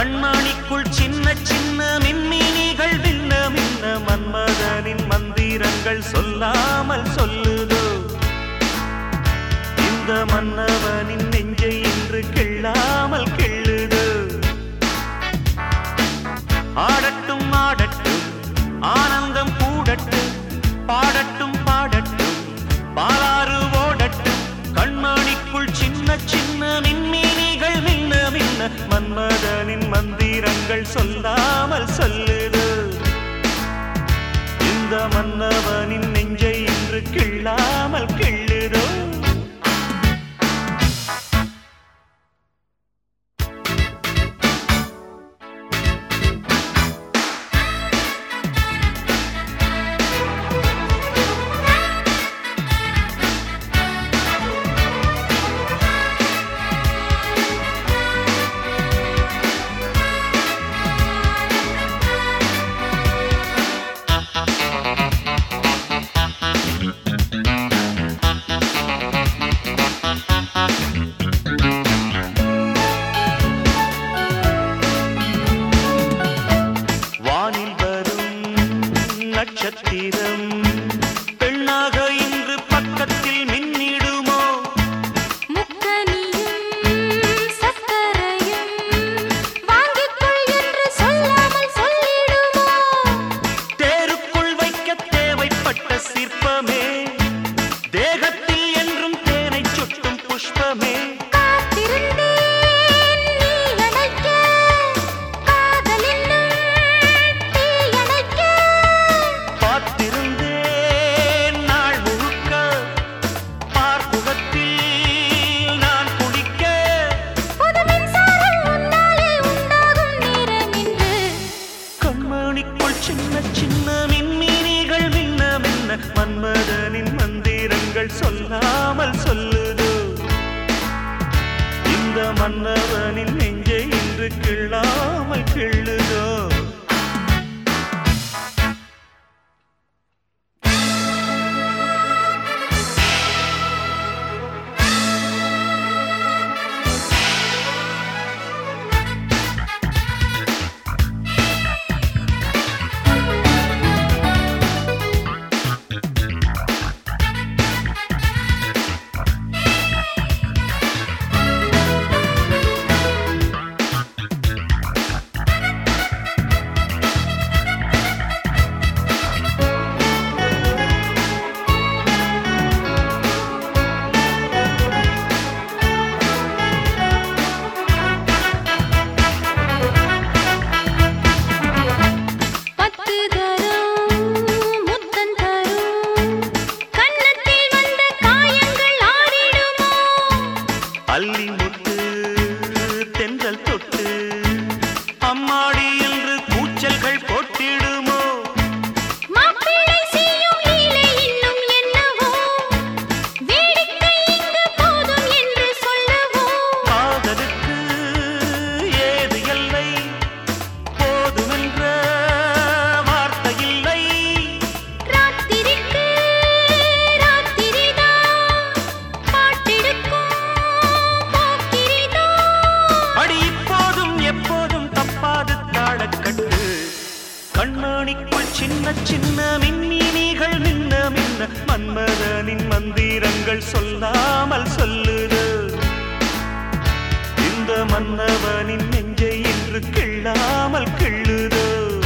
கண்மணிக்குள் சின்ன சின்ன மின்மினிகள் மின்ன மின்ன மன்மதனின் மந்திரங்கள் சொல்லாமல் சொல்லுதோ இந்த மன்னவனின் நெஞ்சை இன்று கிள்ளாமல் கிள்ளுதோ ஆடட்டும் ஆடட்டும் ஆனந்தம் கூடட்டும் பாடட்டும் பாடட்டும் பாலாறு ஓடட்டும் கண்மணிக்குள் சின்ன சின்ன மின்மினிகள் மின்ன மின்ன மன்மதனின் மந்திரங்கள் சொல்லாமல் சொல்லுது இந்த மன்னவனின் நெஞ்சை இன்று கிள்ளாமல் கிள்ளுதோ வானில் வரும் நட்சத்திரம் பெண்ணாக இன்று பக்கத்தில் மின்னிடுமோ முக்கனியும் சக்கரையும் வாங்கிக்கொள் என்று சொல்லாமல் சொல்லிடுமோ தேருக்குள் வைக்க தேவைப்பட்ட சிற்பமே தேகத்தில் என்றும் தேனை சுட்டும் புஷ்பமே காத்திருந்தேன் நீ அணைக்க காதலின்னும் தீயணைக்க பார்த்திருந்தேன் நாள் முழுக்க பார்ப்புகத்தில் நான் குளிக்க புது மின்சாரம் உன்னாலே உண்டாகும் நேரம் இன்று கண்மணிக்குள் சின்ன சின்ன மின்மினிகள் மின்ன மின்ன மன்மதனின் மந்திரங்கள் சொல்லாமல் சொல்லுதோ இந்த மன்னவனின் நெஞ்சை இன்று கிள்ளாமல் கிள்ளுதோ பத்து தரும் முத்தம் தரும் கன்னத்தில் வந்த காயங்கள் ஆறிடுமோ அள்ளி முட்டு தென்றல் தொட்டு அம்மாடி என்று கூச்சல்கள் போட்டிடுமோ மாப்பிள்ளை செய்யும் லீலை இன்னும் என்னவோ வேடிக்கை இங்கு போதும் என்று சொல்லவோ காதலுக்கு ஏது எல்லை போதுமென்ற வார்த்தை இல்லை ராத்திரிக்கு ராத்திரிதான் பாட்டெடுக்கும் போக்கிரிதான் அடி இப்போதும் எப்போதும் தப்பாது தாளக்கட்டு கண்மணிக்குள் சின்ன சின்ன மின்மினிகள் மின்ன மின்ன மன்மதனின் மந்திரங்கள் சொல்லாமல் சொல்லுது இந்த மன்னவனின் நெஞ்சை இன்று கிள்ளாமல் கிள்ளுதோ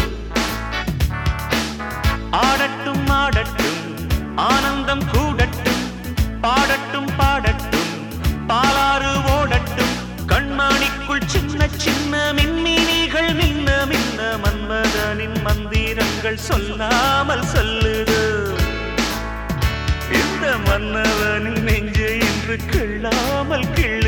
ஆடட்டும் ஆடட்டும் ஆனந்தம் கூடட்டும் பாடட்டும் பாடட்டும் பாலாறு ஓடட்டும் கண்மணிக்குள் சின்ன சின்ன மின்மினிகள் மின்ன மின்ன மன்மதனின் மந்திரங்கள் சொல்லாமல் சொல்லுது இந்த மன்னவனின் நெஞ்சை இன்று கிள்ளாமல் கிள்ள